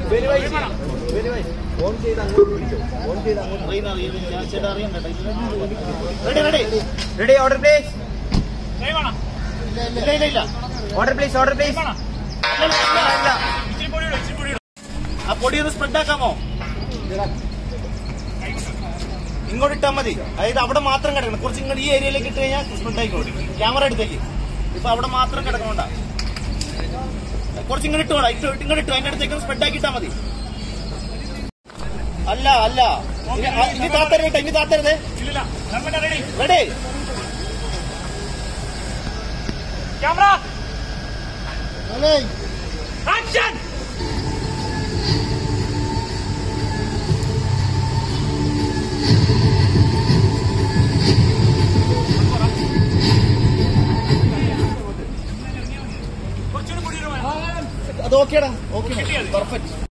On ചെയ്ത് അങ്ങോട്ട് പിടിച്ചോ ഓൺ ചെയ്ത് അങ്ങോട്ട് ready ready ready order place കൈ വേണം ഇല്ല ഇല്ല ഇല്ല ഓർഡർ പ്ലേസ് ഓർഡർ പ്ലേസ് വേണം ഇല്ല, ഇല്ല, ഇല്ല. ഇച്ചിരി പൊടി ഇടും ഇച്ചിരി പൊടി ഇടും ആ പൊടി ഒന്ന് സ്പ്രെഡ് ആക്കാമോ ഇങ്ങോട്ട് ഇട്ടാൽ മതി അതായത് അവിടെ മാത്രം കിടക്കണം കുറച്ച് ഇങ്ങോട്ട് ഈ ഏരിയയിലേക്ക് ഇട്ട് കഴിഞ്ഞാൽ സ്പ്രെഡ് ആയിക്കോട്ടെ ക്യാമറ എടുത്തേക്ക് ഇപ്പൊ അവിടെ മാത്രം കിടക്കണോണ്ട കുറച്ച് ഇങ്ങോട്ട് ഇട്ട് വേണം ഇട്ട് ഇങ്ങോട്ട് ഇട്ടു അതിന്റെ അടുത്തേക്ക് സ്പ്രെഡ് ആക്കി ഇട്ടാൽ മതി അല്ല അല്ല ഇനി ആ, ഇനി താത്തരുത് കേട്ടോ ഇനി താത്തരുത് ഇല്ലില്ല government ready ready camera action കുറച്ചുകൂടി പൊടി ഇടും അത് ഓക്കേടാ ഓക്കെ കിട്ടിയത്. പെർഫെക്റ്റ്